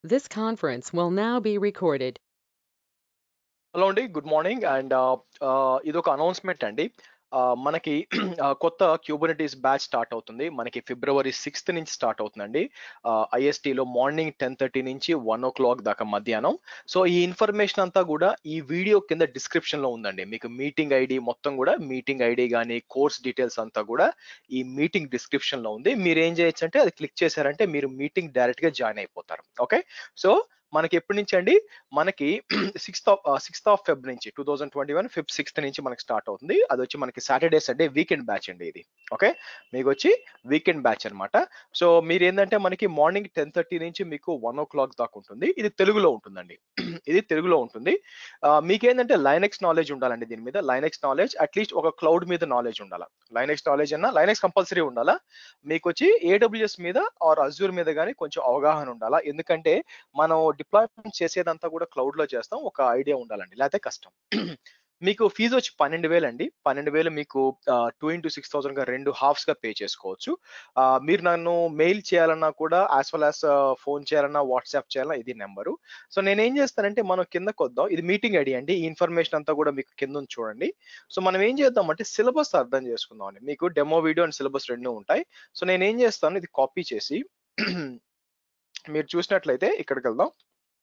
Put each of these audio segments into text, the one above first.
This conference will now be recorded. Hello అండి good morning and ఇది ఒక announcement అండి ఆ, మనకి ఆ, కొత్త క్యూబనిటీస్ బ్యాచ్ స్టార్ట్ అవుతుంది మనకి ఫిబ్రవరి సిక్స్త్ నుంచి స్టార్ట్ అవుతుందండి ఐఎస్టీలో మార్నింగ్ టెన్ థర్టీ నుంచి వన్ ఓ క్లాక్ దాకా మధ్యాహ్నం సో ఈ ఇన్ఫర్మేషన్ అంతా కూడా ఈ వీడియో కింద డిస్క్రిప్షన్ లో ఉందండి మీకు మీటింగ్ ఐడి మొత్తం కూడా మీటింగ్ ఐడి కానీ కోర్స్ డీటెయిల్స్ అంతా కూడా ఈ మీటింగ్ డిస్క్రిప్షన్ లో ఉంది మీరు ఏం చేయొచ్చు అంటే అది క్లిక్ చేశారంటే మీరు మీటింగ్ డైరెక్ట్ గా జాయిన్ అయిపోతారు ఓకే సో మనకి ఎప్పటి నుంచి అండి మనకి sixth of sixth of Feb నుంచి టూ థౌసండ్ ట్వంటీ వన్ ఫిఫ్ సిక్స్త్ నుంచి మనకి స్టార్ట్ అవుతుంది అది వచ్చి మనకి సాటర్డే సండే వీకెండ్ బ్యాచ్ అండి ఇది ఓకే మీకు వచ్చి వీకెండ్ బ్యాచ్ అన్నమాట సో మీరు ఏంటంటే మనకి మార్నింగ్ టెన్ థర్టీ నుంచి మీకు వన్ ఓ క్లాక్ దాకా ఉంటుంది ఇది తెలుగులో ఉంటుందండి ఇది తెలుగులో ఉంటుంది ఆ, మీకేంటంటే లైనెక్స్ నాలెడ్జ్ ఉండాలండి దీని మీద లైనెక్స్ నాలెడ్జ్ అట్లీస్ట్ ఒక క్లౌడ్ మీద నాలెడ్జ్ ఉండాలా లైనెక్స్ నాలెడ్జ్ అన్నా లైనెక్స్ కంపల్సరీ ఉండాలా మీకు వచ్చి ఏడబ్ల్యూఎస్ మీద ఆర్ అజూర్ మీద కానీ కొంచెం అవగాహన ఉండాలా ఎందుకంటే మనం డిప్లాయ్మెంట్ చేసేదంతా కూడా క్లౌడ్ లో చేస్తాం ఒక ఐడియా ఉండాలండి లేకపోతే కష్టం మీకు ఫీజు వచ్చి పన్నెండు వేలు అండి పన్నెండు వేలు మీకు టూ ఇంటూ సిక్స్ థౌసండ్ గా రెండు హాఫ్స్ గా పే చేసుకోవచ్చు ఆ, మీరు నన్ను మెయిల్ చేయాలన్నా కూడా యాజ్ వెల్ యాజ్ ఫోన్ చేయాలన్నా వాట్సాప్ చేయాలన్నా ఇది నెంబరు సో నేను ఏం చేస్తానంటే మనం కిందకు వద్దాం ఇది మీటింగ్ ఐడి అండి ఈ ఇన్ఫర్మేషన్ అంతా కూడా మీకు కింద ఉంది చూడండి సో మనం ఏం చేద్దామంటే సిలబస్ అర్థం చేసుకుందాం అండి మీకు డెమో వీడియో అండ్ సిలబస్ రెండు ఉంటాయి సో నేను ఏం చేస్తాను ఇది కాపీ చేసి మీరు చూసినట్లయితే ఇక్కడికి వెళ్దాం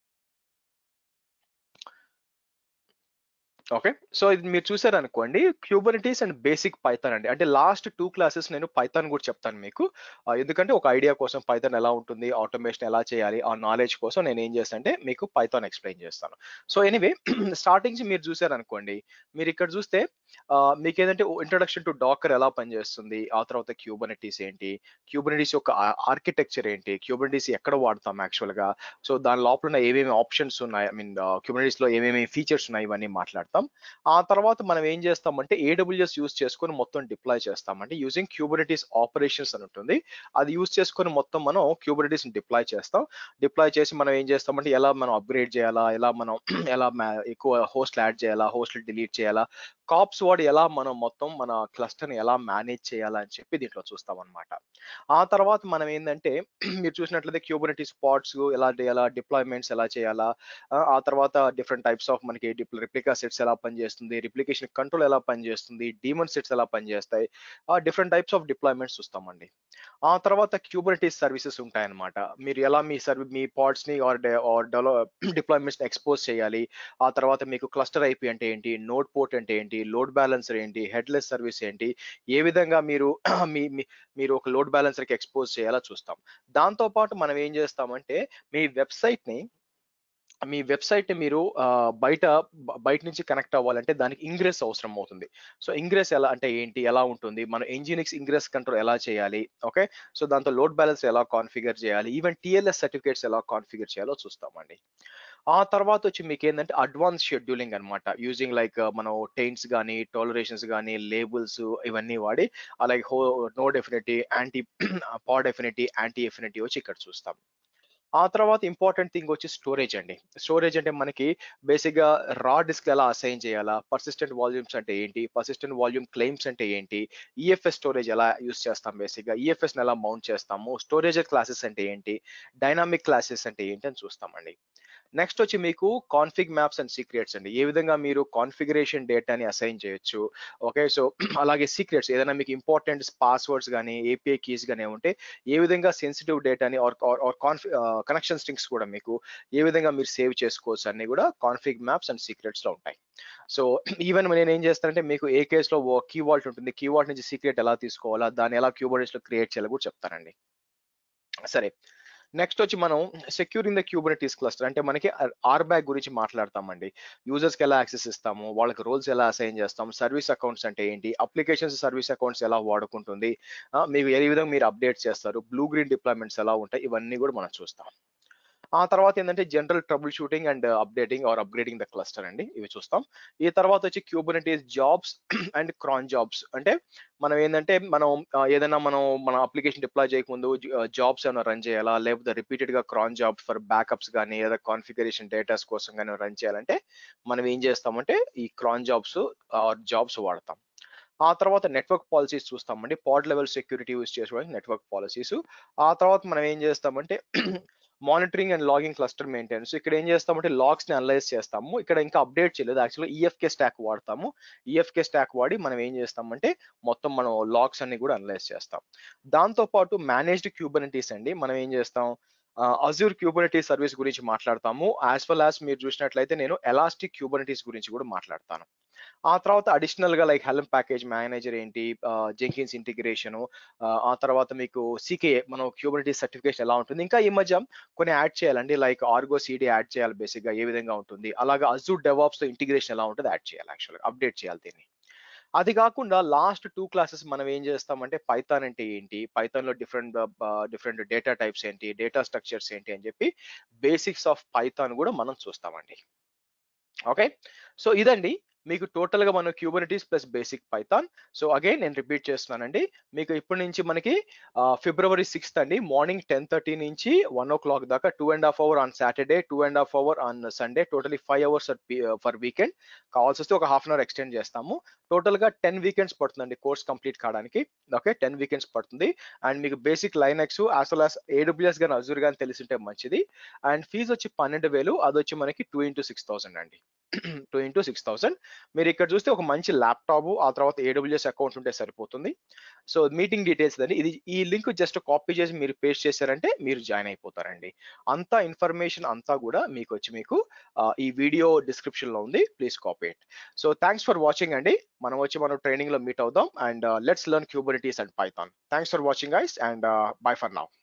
ఓకే సో ఇది మీరు చూసారు అనుకోండి క్యూబనిటీస్ అండ్ బేసిక్ పైథాన్ అండి అంటే లాస్ట్ టూ క్లాసెస్ నేను పైథాన్ కూడా చెప్తాను మీకు ఆ, ఎందుకంటే ఒక ఐడియా కోసం పైథాన్ ఎలా ఉంటుంది ఆటోమేషన్ ఎలా చేయాలి ఆ నాలెడ్జ్ కోసం నేను ఏం చేస్తాను అంటే మీకు పైథాన్ ఎక్స్ప్లెయిన్ చేస్తాను సో ఎనీవే స్టార్టింగ్ నుంచి మీరు చూసారు అనుకోండి మీరు ఇక్కడ చూస్తే ఆ, మీకు ఏదంటే ఇంట్రొడక్షన్ టు డాకర్ ఎలా పనిచేస్తుంది ఆ తర్వాత క్యూబనిటీస్ ఏంటి క్యూబనిటీస్ యొక్క ఆర్కిటెక్చర్ ఏంటి క్యూబనిటీస్ ఎక్కడ వాడతాం యాక్చువల్ గా సో దాని లోపల ఉన్న ఏమేమి ఆప్షన్స్ ఉన్నాయి ఐ మీన్ క్యూబనిటీస్ లో ఏమేమి ఫీచర్స్ ఉన్నాయి ఇవన్నీ మాట్లాడతాం ఆ తర్వాత మనం ఏం చేస్తామంటే ఏడబ్ల్యూఎస్ యూస్ చేసుకొని మొత్తం డిప్లాయ్ చేస్తామంటే యూజింగ్ క్యూబనిటీస్ ఆపరేషన్స్ అని ఉంటుంది అది యూస్ చేసుకొని మొత్తం మనం క్యూబనిటీస్ డిప్లాయ్ చేస్తాం డిప్లాయ్ చేసి మనం ఏం చేస్తామంటే ఎలా మనం అప్గ్రేడ్ చేయాలా ఎలా మనం ఎలా ma- ఎక్కువ హోస్ట్లు యాడ్ చేయాలా హోస్ట్లు డిలీట్ చేయాలా కాప్స్ వాడి ఎలా మనం మొత్తం మన క్లస్టర్ని ఎలా మేనేజ్ చేయాలా అని చెప్పి దీంట్లో చూస్తాం అనమాట ఆ తర్వాత మనం ఏంటంటే మీరు చూసినట్లయితే క్యూబనిటీ స్పాట్స్ ఎలా చేయాలా డిప్లాయ్మెంట్స్ ఎలా చేయాలా ఆ ఆ తర్వాత డిఫరెంట్ టైప్స్ ఆఫ్ మనకి రిప్లికా సెట్స్ ఎలా పనిచేస్తుంది రిప్లికేషన్ కంట్రోల్ ఎలా పనిచేస్తుంది డీమన్ సెట్స్ ఎలా పనిచేస్తాయి ఆ డిఫరెంట్ టైప్స్ ఆఫ్ డిప్లాయ్మెంట్స్ చూస్తామండి ఆ తర్వాత క్యూబనిటీస్ సర్వీసెస్ ఉంటాయన్నమాట మీరు ఎలా మీ సర్వీ మీ పాడ్స్ ని ఆర్ ఆర్ డిప్లాయ్మెంట్స్ ఎక్స్పోజ్ చేయాలి ఆ తర్వాత మీకు క్లస్టర్ ఐపీ అంటే ఏంటి నోట్ పోర్ట్ అంటే ఏంటి లోడ్ బ్యాలెన్సర్ ఏంటి హెడ్లెస్ సర్వీస్ ఏంటి ఏ విధంగా మీరు మీ మీ- మీరు ఒక లోడ్ బ్యాలెన్సర్ కి ఎక్స్పోజ్ చేయాలో చూస్తాం దాంతో పాటు మనం ఏం చేస్తామంటే మీ వెబ్సైట్ ని మీ వెబ్సైట్ ని మీరు ఆ, బయట బ- బయట నుంచి కనెక్ట్ అవ్వాలంటే దానికి ఇంగ్రెస్ అవసరం అవుతుంది సో ఇంగ్రెస్ ఎలా అంటే ఏంటి ఎలా ఉంటుంది మన ఎంజినిక్స్ ఇంగ్రెస్ కంట్రోల్ ఎలా చేయాలి ఓకే సో దాంతో లోడ్ బ్యాలెన్స్ ఎలా కాన్ఫిగర్ చేయాలి ఈవెన్ టిఎల్ఎస్ సర్టిఫికేట్స్ ఎలా కాన్ఫిగర్ చేయాలో చూస్తామండి ఆ తర్వాత వచ్చి మీకు ఏంటంటే అడ్వాన్స్ షెడ్యూలింగ్ అన్నమాట యూజింగ్ లైక్ మనం టెయింట్స్ కానీ టాలరేషన్స్ కానీ లేబుల్స్ ఇవన్నీ వాడి అలాగే హో నో డెఫినెటీ యాంటీ పా డెఫినెటీ యాంటీ ఎఫినిటీ వచ్చి ఇక్కడ చూస్తాం ఆ తర్వాత ఇంపార్టెంట్ థింగ్ వచ్చి స్టోరేజ్ అండి స్టోరేజ్ అంటే మనకి బేసిక్ గా రా డిస్క్ ఎలా అసైన్ చేయాలా పర్సిస్టెంట్ వాల్యూమ్స్ అంటే ఏంటి పర్సిస్టెంట్ వాల్యూమ్ క్లెయిమ్స్ అంటే ఏంటి ఈఎఫ్ఎస్ స్టోరేజ్ ఎలా యూస్ చేస్తాం బేసిక్ గా ఈఎఫ్ఎస్ ఎలా మౌంట్ చేస్తాము స్టోరేజ్ క్లాసెస్ అంటే ఏంటి డైనామిక్ క్లాసెస్ అంటే ఏంటి అని చూస్తామండి నెక్స్ట్ వచ్చి మీకు కాన్ఫిగ్ మ్యాప్స్ అండ్ సీక్రెట్స్ అండి ఏ విధంగా మీరు కాన్ఫిగరేషన్ డేటాని అసైన్ చేయొచ్చు ఓకే సో అలాగే సీక్రెట్స్ ఏదైనా మీకు ఇంపార్టెంట్ పాస్వర్డ్స్ కానీ ఏపీఐ కీస్ కానీ ఉంటే ఏ విధంగా సెన్సిటివ్ డేటాని ఆర్ ఆర్ కాన్ఫి కనెక్షన్ స్ట్రింగ్స్ కూడా మీకు ఏ విధంగా మీరు సేవ్ చేసుకోవచ్చు అన్ని కూడా కాన్ఫిగ్ మ్యాప్స్ అండ్ సీక్రెట్స్ లో ఉంటాయి సో ఈవెన్ నేను ఏం చేస్తానంటే మీకు ఏ కేసులో కీ వాల్ట్ ఉంటుంది కీ వాల్ట్ నుంచి సీక్రెట్ ఎలా తీసుకోవాలా దాన్ని ఎలా క్యూబర్డెస్ లో క్రియేట్ చేయాలో కూడా చెప్తానండి సరే నెక్స్ట్ వచ్చి మనం సెక్యూరింగ్ ద క్యూబనిటీస్ క్లస్టర్ అంటే మనకి ఆర్ బ్యాగ్ గురించి మాట్లాడతామండి యూజర్స్ కి ఎలా యాక్సెస్ ఇస్తాము వాళ్ళకి రోల్స్ ఎలా అసైన్ చేస్తాం సర్వీస్ అకౌంట్స్ అంటే ఏంటి అప్లికేషన్స్ సర్వీస్ అకౌంట్స్ ఎలా వాడుకుంటుంది ఆ, మీకు ఏ విధంగా మీరు అప్డేట్ చేస్తారు బ్లూ గ్రీన్ డిప్లాయ్మెంట్స్ ఎలా ఉంటాయి ఇవన్నీ కూడా మనం చూస్తాం ఆ తర్వాత ఏంటంటే general troubleshooting and updating or upgrading the cluster అండి ఇవి చూస్తాం ఈ తర్వాత వచ్చి Kubernetes jobs and cron jobs అంటే మనం ఏంటంటే మనం ఆ, ఏదైనా మనం మన అప్లికేషన్ డిప్లాయ్ చేయకముందు జాబ్స్ ఏమైనా రన్ చేయాలా లేకపోతే రిపీటెడ్ గా క్రాన్ జాబ్ ఫర్ బ్యాకప్స్ కానీ లేదా కాన్ఫిగరేషన్ డేటాస్ కోసం కానీ రన్ చేయాలంటే మనం ఏం చేస్తామంటే ఈ క్రాన్ జాబ్స్ జాబ్స్ వాడతాం ఆ తర్వాత నెట్వర్క్ పాలసీస్ చూస్తామండి పాడ్ లెవెల్ సెక్యూరిటీ యూస్ చేసుకోవడానికి నెట్వర్క్ పాలసీస్ ఆ తర్వాత మనం ఏం చేస్తామంటే monitoring and logging cluster maintenance ఇక్కడ ఏం చేస్తామంటే లాగ్స్ ని అనలైజ్ చేస్తాము ఇక్కడ ఇంకా అప్డేట్ చేయలేదు యాక్చువల్గా ఈఎఫ్కే స్టాక్ వాడతాము ఈఎఫ్కే స్టాక్ వాడి మనం ఏం చేస్తామంటే మొత్తం మనం లాగ్స్ అన్ని కూడా అనలైజ్ చేస్తాం దాంతో పాటు మేనేజ్డ్ క్యూబనిటీస్ అండి మనం ఏం చేస్తాం అజూర్ క్యూబనిటీ సర్వీస్ గురించి మాట్లాడతాము యాజ్ వెల్ యాజ్ మీరు చూసినట్లయితే నేను ఎలాస్టిక్ క్యూబనిటీస్ గురించి కూడా మాట్లాడతాను ఆ తర్వాత అడిషనల్ గా లైక్ హెల్మ్ ప్యాకేజ్ మేనేజర్ ఏంటి జెంకిన్స్ ఇంటిగ్రేషన్ ఆ తర్వాత మీకు సీకే మనం క్యూబనిటీ సర్టిఫికేషన్ ఎలా ఉంటుంది ఇంకా ఈ మధ్య కొన్ని యాడ్ చేయాలండి లైక్ ఆర్గో సిడి యాడ్ చేయాలి బేసిక్ గా ఏ విధంగా ఉంటుంది అలాగే అజూర్ డెవాప్స్ తో ఇంటిగ్రేషన్ ఎలా ఉంటుంది యాడ్ చేయాలి యాక్చువల్గా అప్డేట్ చేయాలి దీన్ని అది కాకుండా లాస్ట్ టూ క్లాసెస్ మనం ఏం చేస్తామంటే పైథాన్ అంటే ఏంటి పైథాన్ లో డిఫరెంట్ డిఫరెంట్ డేటా టైప్స్ ఏంటి డేటా స్ట్రక్చర్స్ ఏంటి అని చెప్పి బేసిక్స్ ఆఫ్ పైథాన్ కూడా మనం చూస్తామండి ఓకే సో ఇదండి మీకు టోటల్ గా మన Kubernetes plus basic Python so again నేను రిపీట్ చేస్తున్నానండి మీకు ఇప్పటి నుంచి మనకి ఫిబ్రవరి సిక్స్త్ అండి మార్నింగ్ టెన్ థర్టీ నుంచి వన్ ఓ క్లాక్ దాకా two and half hour on Saturday two and half hour on Sunday totally five hours for weekend కావాల్సి వస్తే ఒక హాఫ్ అన్ అవర్ ఎక్స్టెండ్ చేస్తాము టోటల్ గా టెన్ వీకెండ్స్ పడుతుందండి course complete కావడానికి okay ten weekends పడుతుంది and మీకు basic Linux as well as AWS కానీ అజూర్ కానీ తెలిసింటే మంచిది అండ్ ఫీజు వచ్చి పన్నెండు వేలు అది వచ్చి మనకి టూ ఇంటూ సిక్స్ థౌసండ్ అండి టూ ఇంటూ సిక్స్ థౌసండ్ మీరు ఇక్కడ చూస్తే ఒక మంచి ల్యాప్టాప్ ఆ తర్వాత ఏడబ్ల్యూఎస్ అకౌంట్ ఉంటే సరిపోతుంది సో మీటింగ్ డీటెయిల్స్ అండి ఇది ఈ లింక్ జస్ట్ కాపీ చేసి మీరు పేస్ట్ చేశారంటే మీరు జాయిన్ అయిపోతారండి అంతా ఇన్ఫర్మేషన్ అంతా కూడా మీకు వచ్చి మీకు ఈ వీడియో డిస్క్రిప్షన్ లో ఉంది please copy it so thanks for watching అండి మనం వచ్చి మనం ట్రైనింగ్ లో మీట్ అవుదాం and let's learn Kubernetes and Python thanks for watching guys and bye for now